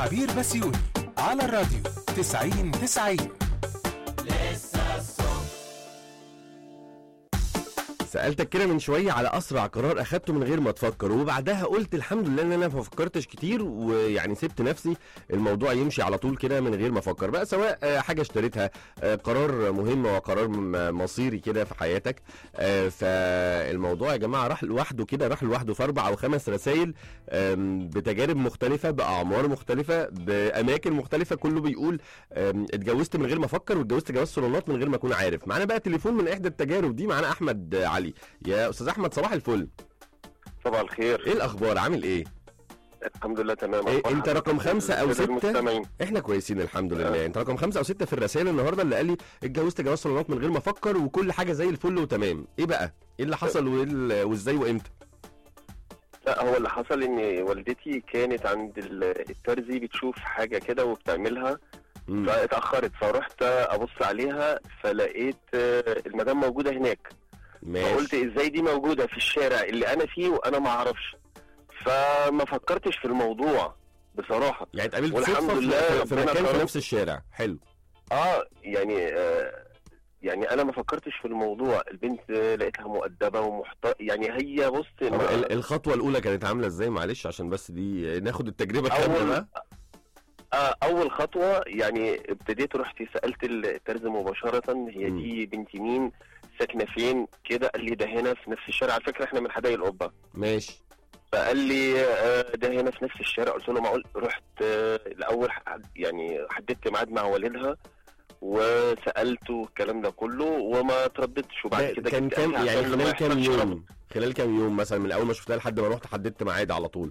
عبير بسيوني على الراديو 90 90 سألتك كده من شوية على أسرع قرار أخدته من غير ما تفكر وبعدها قلت الحمد لله إن أنا ما فكرتش كتير ويعني سبت نفسي الموضوع يمشي على طول كده من غير ما أفكر بقى سواء آه، حاجة اشتريتها آه، قرار مهم وقرار م- مصيري كده في حياتك آه، فالموضوع يا جماعة راح لوحده كده راح لوحده في أربع أو خمس رسايل آم، بتجارب مختلفة بأعمار مختلفة بأماكن مختلفة كله بيقول آم، اتجوزت من غير ما افكر واتجوزت جواز صالونات من غير ما اكون عارف معانا بقى تليفون من احدى التجارب دي معانا احمد علي يا استاذ احمد صباح الفل صباح الخير ايه الاخبار عامل ايه الحمد لله تمام إيه، أخبار أنت رقم حضرتك خمسة أو كل ستة؟ المستمعين. احنا كويسين الحمد لله انت رقم خمسة او ستة في الرسائل النهارده اللي قال لي اتجوزت جواز صالونات من غير ما افكر وكل حاجه زي الفل وتمام ايه بقى ايه اللي حصل وإيه ال- وازاي وامتى لا هو اللي حصل ان والدتي كانت عند ال- الترزي بتشوف حاجه كده وبتعملها مم. فاتاخرت فرحت ابص عليها فلقيت آه، المدام موجوده هناك فقلت ماشي ازاي دي موجوده في الشارع اللي انا فيه وانا ما اعرفش فما فكرتش في الموضوع بصراحه يعني اتقابلت والحمد صدفه في- لله في ربنا مكان في كرم. نفس الشارع حلو اه يعني آه يعني انا ما فكرتش في الموضوع البنت آه، لقيتها مؤدبه ومحت يعني هي بص طب ما- ال- الخطوه الاولى كانت عامله ازاي معلش عشان بس دي ناخد التجربه كامله اول بقى آه اول خطوه يعني ابتديت رحت سالت الترز مباشره هي مم. دي بنت مين ساكنه فين كده قال لي ده هنا في نفس الشارع على فكره احنا من حدائق القبه ماشي فقال لي آه، ده هنا في نفس الشارع قلت له معقول رحت آه، الاول ح- يعني حددت ميعاد مع والدها وسالته الكلام ده كله وما ترددتش وبعد كده كان جبت كام أهلي يعني عشان ما خلال كام يحصلش ربط. يوم خلال كام يوم مثلا من اول ما شفتها لحد ما رحت حددت ميعاد على طول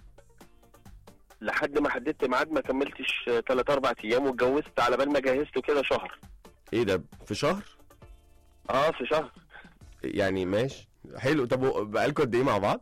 لحد ما حددت ميعاد ما كملتش 3 4 ايام واتجوزت على بال ما جهزته كده شهر ايه ده في شهر اه في شهر يعني ماشي حلو طب بقالكوا قد ايه مع بعض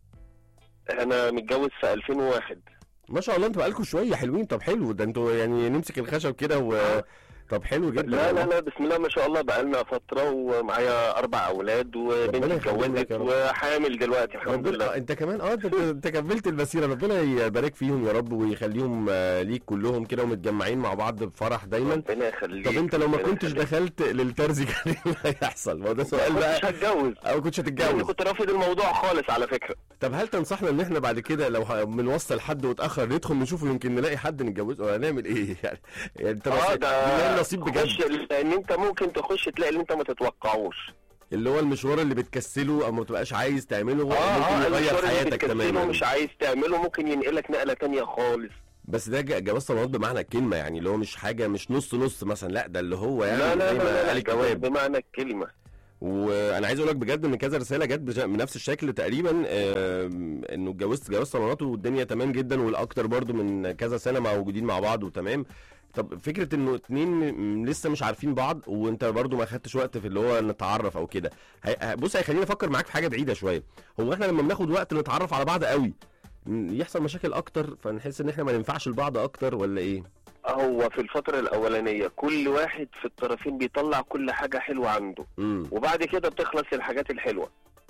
انا متجوز في 2001 ما شاء الله انتوا بقالكوا شويه حلوين طب حلو ده انتوا يعني نمسك الخشب كده و طب حلو جدا لا لا والله. لا بسم الله ما شاء الله بقالنا فترة ومعايا أربع أولاد وبنتي ربنا يخليهم لك اتجوزت يا رب. وحامل دلوقتي الحمد ربنا لله آه، انت كمان اه انت انت كملت المسيره ربنا يبارك فيهم يا رب ويخليهم آه، ليك كلهم كده ومتجمعين مع بعض بفرح دايما ربنا يخليك طب انت لو ما ربنا كنتش يخليك. دخلت للترزي كان ايه اللي هيحصل ما هو ده سؤال ما بقى كنتش هتجوز او كنتش يعني هتتجوز كنت رافض الموضوع خالص على فكرة طب هل تنصحنا ان احنا بعد كده لو ه- بنوصل حد واتاخر ندخل نشوفه يمكن نلاقي حد نتجوزه ولا نعمل ايه يعني يعني انت اه نصيب ده النصيب خش بجد لان انت ممكن تخش تلاقي اللي انت ما تتوقعوش اللي هو المشوار اللي بتكسله او ما بتبقاش عايز تعمله هو اه اه ممكن يغير المشوار اللي حياتك بتكسله تماما مش عايز تعمله ممكن ينقلك نقلة تانية خالص بس ده ج- جواز صالونات بمعنى الكلمه يعني اللي هو مش حاجه مش نص نص مثلا لا ده اللي هو يعني لا لا زي لا, ما لا, قال لا جواز الكتاب بمعنى الكلمة وانا عايز اقول لك بجد ان كذا رساله جت بج- بنفس الشكل تقريبا آم، انه اتجوزت جواز صالونات والدنيا تمام جدا والاكتر برضو من كذا سنه موجودين مع بعض وتمام طب فكره انه اتنين م- لسه مش عارفين بعض وانت برضو ما خدتش وقت في اللي هو نتعرف او كده هي- بص هيخليني افكر معاك في حاجه بعيده شويه هو احنا لما بناخد وقت نتعرف على بعض قوي م- يحصل مشاكل اكتر فنحس ان احنا ما ننفعش لبعض اكتر ولا ايه هو في الفترة الأولانية كل واحد في الطرفين بيطلع كل حاجة حلوة عنده امم وبعد كده بتخلص الحاجات الحلوة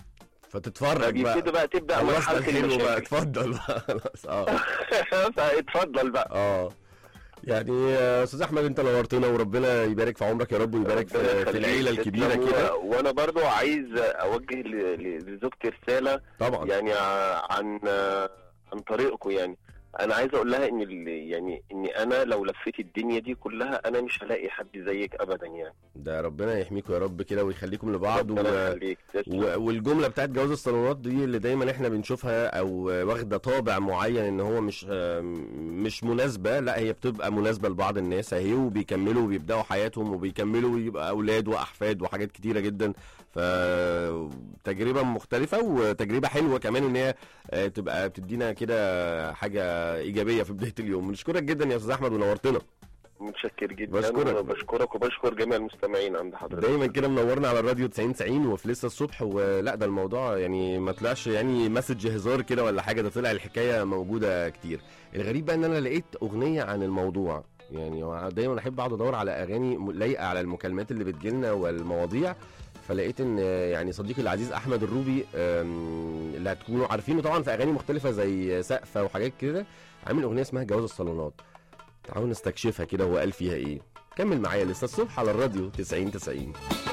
فتتفرج بقى فبيبتدي بقى تبدأ خلصنا مرحلة الحلو بقى المشاكل اتفضل بقى خلاص اه فاتفضل بقى اه يعني يا استاذ احمد انت نورتنا وربنا يبارك في عمرك يا رب ويبارك ربنا في, في يخليك. العيله الكبيره تسلم. كده و- وانا برضو عايز اوجه ل- ل- لزوجتي رسالة طبعا يعني ع- عن عن طريقكم يعني انا عايز اقول لها ان ال- يعني اني انا لو لفيت الدنيا دي كلها انا مش هلاقي حد زيك ابدا يعني ده ربنا يحميكم يا رب كده ويخليكم لبعض و... ربنا يخليك تسلم. و... والجمله بتاعت جواز الصالونات دي اللي دايما احنا بنشوفها او واخده طابع معين ان هو مش مش مناسبه لا هي بتبقى مناسبه لبعض الناس اهي وبيكملوا وبيبداوا حياتهم وبيكملوا ويبقى اولاد واحفاد وحاجات كتيره جدا فتجربه مختلفه وتجربه حلوه كمان ان هي آه، تبقى بتدينا كده حاجه ايجابيه في بدايه اليوم بنشكرك جدا يا استاذ احمد ونورتنا متشكر جدا بشكرك. وبشكرك وبشكر جميع المستمعين عند حضرتك دايما كده منورنا على الراديو 90 90 وفي لسه الصبح ولا ده الموضوع يعني ما طلعش يعني مسج هزار كده ولا حاجه ده طلع الحكايه موجوده كتير الغريب بقى ان انا لقيت اغنيه عن الموضوع يعني دايما احب اقعد ادور على اغاني م- لايقه على المكالمات اللي بتجيلنا والمواضيع فلقيت ان آه، يعني صديقي العزيز احمد الروبي آم، اللي هتكونوا عارفينه طبعا في اغاني مختلفه زي سقفه وحاجات كده عامل اغنيه اسمها جواز الصالونات تعالوا نستكشفها كده هو قال فيها ايه كمل معايا لسه الصبح على الراديو 90 90